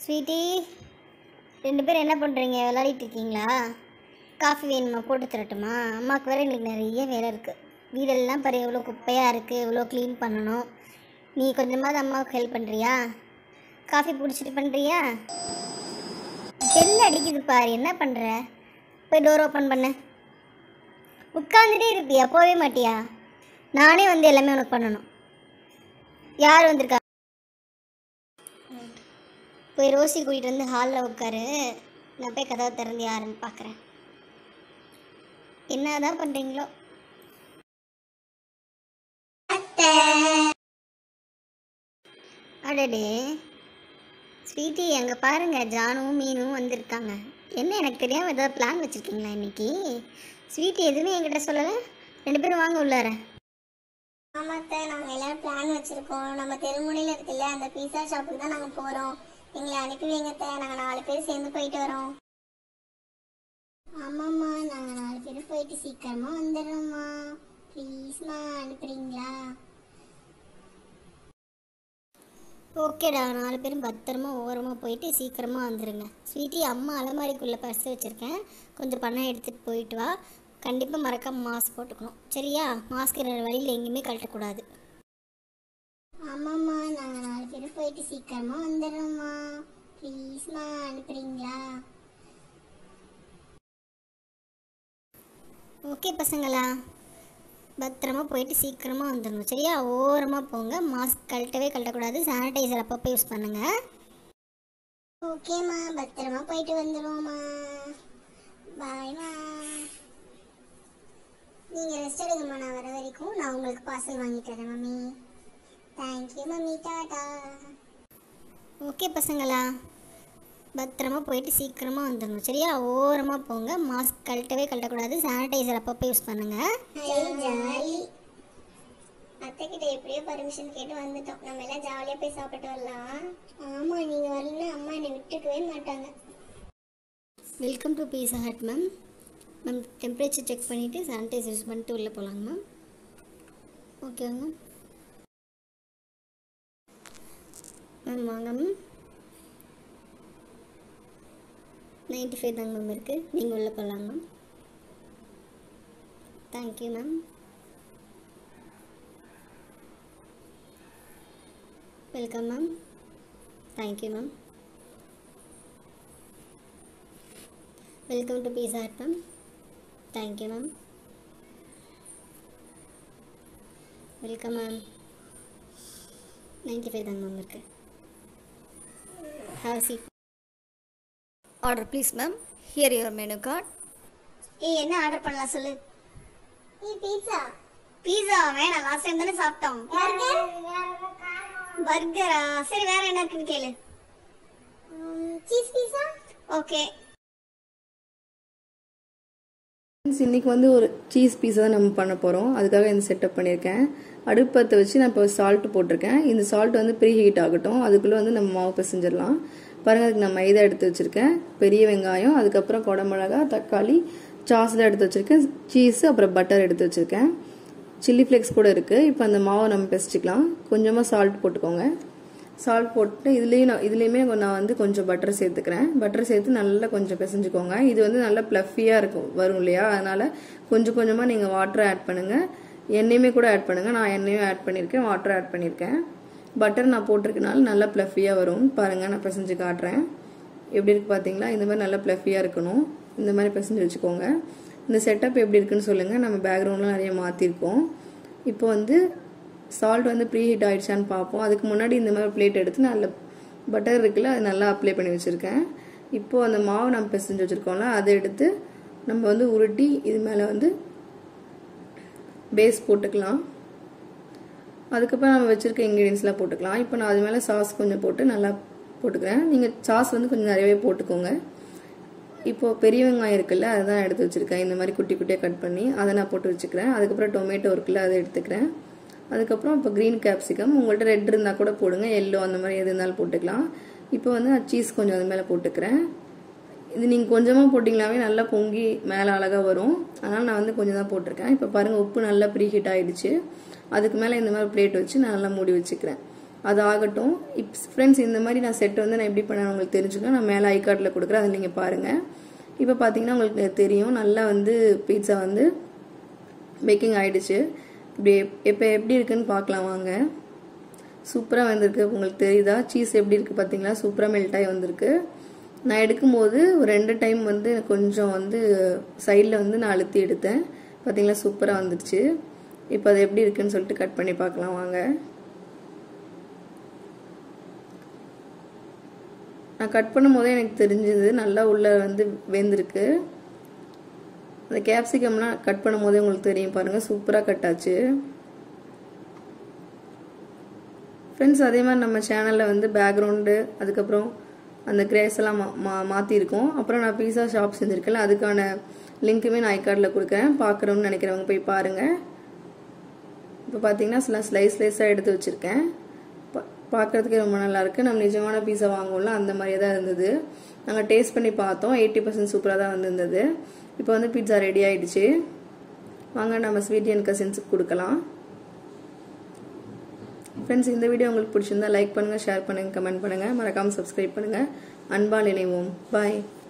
Sweetie ரெண்டு பேரும் என்ன பண்ணுறீங்க விளையாடிட்டு இருக்கீங்களா காஃபி வேணுமா போட்டு தரட்டுமா அம்மாவுக்கு வேறு எங்களுக்கு நிறைய வேலை இருக்குது வீடெல்லாம் பாரு எவ்வளோ குப்பையாக இருக்குது எவ்வளோ க்ளீன் பண்ணணும் நீ கொஞ்சமாவது அம்மாவுக்கு ஹெல்ப் பண்ணுறியா காஃபி பிடிச்சிட்டு பண்ணுறியா பெல் அடிக்குது பாரு என்ன பண்ணுற போய் டோர் ஓப்பன் பண்ணு உட்காந்துட்டே இருப்பியா போகவே மாட்டியா நானே வந்து எல்லாமே உனக்கு பண்ணணும் யார் வந்திருக்கா போய் ரோசி கூட்டிகிட்டு வந்து ஹாலில் உட்காரு நான் போய் கதவை திறந்து யாருன்னு பார்க்குறேன் என்னதான் பண்ணுறீங்களோ அடடே ஸ்வீட்டி அங்கே பாருங்க ஜானுவும் மீனும் வந்திருக்காங்க என்ன எனக்கு தெரியாமல் ஏதாவது பிளான் வச்சுருக்கீங்களா இன்னைக்கு ஸ்வீட்டி எதுவுமே என்கிட்ட சொல்லலை ரெண்டு பேரும் வாங்க உள்ளார ஆமாத்த நாங்கள் எல்லாரும் பிளான் வச்சுருக்கோம் நம்ம தெருமுனையில் இருக்குல்ல அந்த பீஸா ஷாப்புக்கு தான் நாங்கள் போகிறோம் எங்களை அனுப்பி வைங்கத்த நாங்கள் நாலு பேர் சேர்ந்து போயிட்டு வரோம் ஆமாம்மா நாங்கள் நாலு பேர் போயிட்டு சீக்கிரமாக வந்துடுறோம்மா ப்ளீஸ்மா அனுப்புறீங்களா ஓகேடா நாலு பேரும் பத்திரமா ஓரமாக போயிட்டு சீக்கிரமாக வந்துடுங்க ஸ்வீட்டி அம்மா அலமாரிக்குள்ளே பர்ஸ் வச்சுருக்கேன் கொஞ்சம் பணம் எடுத்துகிட்டு போயிட்டு வா கண்டிப்பாக மறக்காம மாஸ்க் போட்டுக்கணும் சரியா மாஸ்க் வழியில் எங்கேயுமே கழட்டக்கூடாது ஆமாம்மா நாங்கள் நாலு பேர் போயிட்டு சீக்கிரமாக வந்துடுறோம்மா ப்ளீஸ்மா அனுப்புறீங்களா ஓகே பசங்களா பத்திரமா போயிட்டு சீக்கிரமாக வந்துடணும் சரியா ஓரமாக போங்க மாஸ்க் கழட்டவே கழட்டக்கூடாது சானிடைசர் அப்பப்போ யூஸ் பண்ணுங்கள் ஓகேம்மா பத்திரமா போயிட்டு வந்துடுவோம்மா பாய்மா நீங்கள் ரெஸ்ட் எடுங்கம்மா நான் வர வரைக்கும் நான் உங்களுக்கு பார்சல் வாங்கி தரேன் mummy thank you mummy tata okay பசங்களா பத்திரமா போயிட்டு சீக்கிரமாக வந்துடணும் சரியா ஓரமாக போங்க மாஸ்க் கழட்டவே கழட்டக்கூடாது சானிடைசர் அப்பப்போ யூஸ் பண்ணுங்கள் ஜாலி அத்தை கிட்ட எப்படியோ பர்மிஷன் கேட்டு வந்துட்டோம் நம்ம எல்லாம் ஜாலியாக போய் சாப்பிட்டு வரலாம் ஆமாம் நீங்கள் வரலன்னா அம்மா என்னை விட்டுக்கவே மாட்டாங்க welcome to Pizza Hut ma'am ma'am temperature check பண்ணிவிட்டு சானிடைசர் யூஸ் பண்ணிட்டு உள்ளே போகலாங்க மேம் ஓகேங்க மேம் வாங்க மேம் நைன்ட்டி ஃபைவ் தாங்க மேம் இருக்குது நீங்கள் உள்ளே போகலாங்க ma'am thank you ma'am welcome ma'am thank you ma'am welcome to Pizza Hut ma'am thank you ma'am welcome ma'am ninety five தாங்க மேம் இருக்கு have seat Order please ma'am. Here your menu card. ஏய் என்ன order பண்ணலாம் சொல்லு ஏ பீட்சா பீஸா வேணாம் லாஸ்ட் டைம் தானே சாப்பிட்டோம் பர்கரா சரி வேற என்ன இருக்குன்னு கேளு சீஸ் பீஸா ஓகே ஃப்ரெண்ட்ஸ் இன்றைக்கி வந்து ஒரு சீஸ் பீஸா தான் நம்ம பண்ண போகிறோம் அதுக்காக இந்த செட்டப் பண்ணியிருக்கேன் அடுப்பத்தை வச்சு நான் இப்போ சால்ட் போட்டிருக்கேன் இந்த சால்ட் வந்து ப்ரீ ஹீட் ஆகட்டும் அதுக்குள்ளே வந்து நம்ம மாவு பிசைஞ்சிடலாம் பாருங்கள் அதுக்கு நான் மைதா எடுத்து வச்சுருக்கேன் பெரிய வெங்காயம் அதுக்கப்புறம் குடமிளகா தக்காளி சாஸ்லாம் எடுத்து வச்சுருக்கேன் சீஸ் அப்புறம் பட்டர் எடுத்து வச்சுருக்கேன் சில்லி ஃப்ளேக்ஸ் கூட இருக்குது இப்போ அந்த மாவை நம்ம பிசைச்சிக்கலாம் கொஞ்சமாக சால்ட் போட்டுக்கோங்க சால்ட் போட்டு இதுலேயும் நான் இதுலேயுமே நான் வந்து கொஞ்சம் பட்டர் சேர்த்துக்கிறேன் பட்டர் சேர்த்து நல்லா கொஞ்சம் பிசைஞ்சுக்கோங்க இது வந்து நல்லா ப்ளஃபியாக இருக்கும் வரும் இல்லையா அதனால் கொஞ்சம் கொஞ்சமாக நீங்கள் வாட்டர் ஆட் பண்ணுங்கள் எண்ணெயுமே கூட ஆட் பண்ணுங்கள் நான் எண்ணெயும் ஆட் பண்ணியிருக்கேன் வாட்டர் ஆட் பண்ணியிருக்கேன் பட்டர் நான் போட்டிருக்கனால நல்லா ப்ளஃபியாக வரும் பாருங்கள் நான் பிசைஞ்சு காட்டுறேன் எப்படி இருக்கு பார்த்தீங்களா இந்த மாதிரி நல்லா ப்ளஃபியாக இருக்கணும் இந்த மாதிரி பிசைஞ்சு வச்சுக்கோங்க இந்த செட்டப் எப்படி இருக்குன்னு சொல்லுங்கள் நம்ம பேக்ரவுண்ட்லாம் நிறைய மாற்றிருக்கோம் இப்போ வந்து சால்ட் வந்து ப்ரீ ஹீட் ஆயிடுச்சான்னு பார்ப்போம் அதுக்கு முன்னாடி இந்த மாதிரி பிளேட் எடுத்து நல்ல பட்டர் இருக்குல்ல அது நல்லா அப்ளை பண்ணி வச்சுருக்கேன் இப்போது அந்த மாவு நம்ம பிசைஞ்சு வச்சுருக்கோம்ல அதை எடுத்து நம்ம வந்து உருட்டி இது மேலே வந்து பேஸ் போட்டுக்கலாம் அதுக்கப்புறம் நம்ம வச்சுருக்க இன்க்ரீடியன்ஸ்லாம் போட்டுக்கலாம் இப்போ நான் அது மேலே சாஸ் கொஞ்சம் போட்டு நல்லா போட்டுக்கிறேன் நீங்கள் சாஸ் வந்து கொஞ்சம் நிறையவே போட்டுக்கோங்க இப்போது பெரிய வெங்காயம் இருக்குல்ல அதை தான் எடுத்து வச்சுருக்கேன் இந்த மாதிரி குட்டி குட்டியாக கட் பண்ணி அதை நான் போட்டு வச்சுக்கிறேன் அதுக்கப்புறம் டொமேட்டோ இருக்குல்ல அதை எடுத்துக்கிறேன் அதுக்கப்புறம் இப்போ க்ரீன் கேப்சிகம் உங்கள்கிட்ட ரெட் இருந்தால் கூட போடுங்க எல்லோ அந்த மாதிரி எது இருந்தாலும் போட்டுக்கலாம் இப்போ வந்து நான் சீஸ் கொஞ்சம் அது மேலே போட்டுக்கிறேன் இது நீங்கள் கொஞ்சமாக போட்டிங்களாவே நல்லா பொங்கி மேலே அழகாக வரும் அதனால் நான் வந்து கொஞ்சம் தான் போட்டிருக்கேன் இப்போ பாருங்கள் உப்பு நல்லா ப்ரீ ஹீட் ஆகிடுச்சு அதுக்கு மேலே இந்த மாதிரி பிளேட் வச்சு நான் நல்லா மூடி வச்சுக்கிறேன் அது ஆகட்டும் இப் ஃப்ரெண்ட்ஸ் இந்த மாதிரி நான் செட் வந்து நான் எப்படி பண்ணேன் உங்களுக்கு தெரிஞ்சுக்கணும் நான் மேலே ஐ கார்டில் கொடுக்குறேன் அதை நீங்கள் பாருங்கள் இப்போ பார்த்தீங்கன்னா உங்களுக்கு தெரியும் நல்லா வந்து பீட்சா வந்து பேக்கிங் ஆயிடுச்சு இப்படி இப்போ எப்படி இருக்குன்னு பார்க்கலாம் வாங்க சூப்பராக வந்திருக்கு உங்களுக்கு தெரியுதா சீஸ் எப்படி இருக்குது பார்த்தீங்களா சூப்பராக மெல்ட் ஆகி வந்திருக்கு நான் எடுக்கும்போது ஒரு ரெண்டு டைம் வந்து கொஞ்சம் வந்து சைடில் வந்து நான் அழுத்தி எடுத்தேன் பார்த்தீங்களா சூப்பராக வந்துடுச்சு இப்போ அது எப்படி இருக்குன்னு சொல்லிட்டு கட் பண்ணி பார்க்கலாம் வாங்க நான் கட் பண்ணும் போதே எனக்கு தெரிஞ்சது நல்லா உள்ள வந்து வெந்திருக்கு அந்த கேப்சிகம்லாம் கட் பண்ணும் போதே உங்களுக்கு தெரியும் பாருங்கள் சூப்பராக கட் ஆச்சு ஃப்ரெண்ட்ஸ் அதே மாதிரி நம்ம சேனலில் வந்து பேக்ரவுண்டு அதுக்கப்புறம் அந்த கிரேஸ் எல்லாம் மா மா மாற்றிருக்கோம் அப்புறம் நான் பீஸா ஷாப் செஞ்சுருக்கேன்ல அதுக்கான லிங்க்குமே நான் ஐகார்டில் கொடுக்குறேன் பார்க்குறோன்னு நினைக்கிறவங்க போய் பாருங்கள் இப்போ பார்த்தீங்கன்னா சில ஸ்லைஸ் ஸ்லைஸாக எடுத்து வச்சுருக்கேன் பா பார்க்குறதுக்கே ரொம்ப நல்லாயிருக்கு நம்ம நிஜமான பீஸா வாங்குவோம்ல அந்த மாதிரியே தான் இருந்தது நாங்கள் டேஸ்ட் பண்ணி பார்த்தோம் எயிட்டி பர்சன்ட் சூப்பராக தான் வந்திருந்தது இப்போ வந்து பீட்சா ரெடி ஆயிடுச்சு வாங்க நம்ம ஸ்வீட் அண்ட் கசின்ஸுக்கு கொடுக்கலாம் ஃப்ரெண்ட்ஸ் இந்த வீடியோ உங்களுக்கு பிடிச்சிருந்தா லைக் பண்ணுங்கள் ஷேர் பண்ணுங்கள் கமெண்ட் பண்ணுங்கள் மறக்காமல் சப்ஸ்கிரைப் பண்ணுங்கள் அன்பால் இணைவோம் பாய்